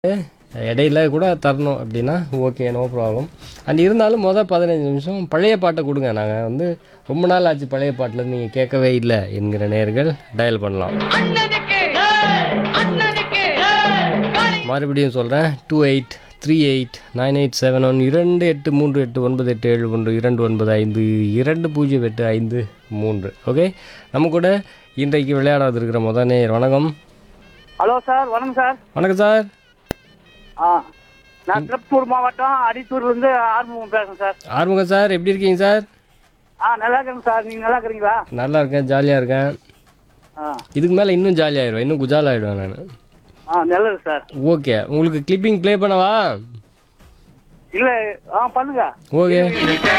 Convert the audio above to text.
இடையில கூட தரணும் அப்படின்னா ஓகே நோ ப்ராப்ளம் அண்ட் இருந்தாலும் மொதல் பதினஞ்சு நிமிஷம் பழைய பாட்டை கொடுங்க நாங்கள் வந்து ரொம்ப நாள் ஆச்சு பழைய பாட்டில் நீங்கள் கேட்கவே இல்லை என்கிற நேர்கள் டயல் பண்ணலாம் மறுபடியும் சொல்கிறேன் two eight three eight nine eight seven one இரண்டு எட்டு மூன்று எட்டு ஒன்பது எட்டு ஏழு ஒன்று இரண்டு ஒன்பது ஐந்து இரண்டு பூஜ்ஜியம் எட்டு ஐந்து மூன்று ஓகே நம்ம கூட இன்றைக்கு விளையாடாது இருக்கிற முத நேர் வணக்கம் ஹலோ சார் வணக்கம் சார் வணக்கம் சார் ஆ நான் திருப்பூர் மாவட்டம் அரித்தூர்லேருந்து ஆறுமுகம் பேசுகிறேன் சார் ஆறுமுகம் சார் எப்படி இருக்கீங்க சார் ஆ நல்லா இருக்கிறேங்க சார் நீங்கள் நல்லா இருக்கிறீங்களா நல்லா இருக்கேன் ஜாலியாக இருக்கேன் ஆ இதுக்கு மேலே இன்னும் ஜாலியாகிடுவேன் இன்னும் குஜால் ஆகிடுவேன் நான் ஆ நல்லது சார் ஓகே உங்களுக்கு கிளிப்பிங் ப்ளே பண்ணவா இல்லை ஆ பண்ணுங்க ஓகே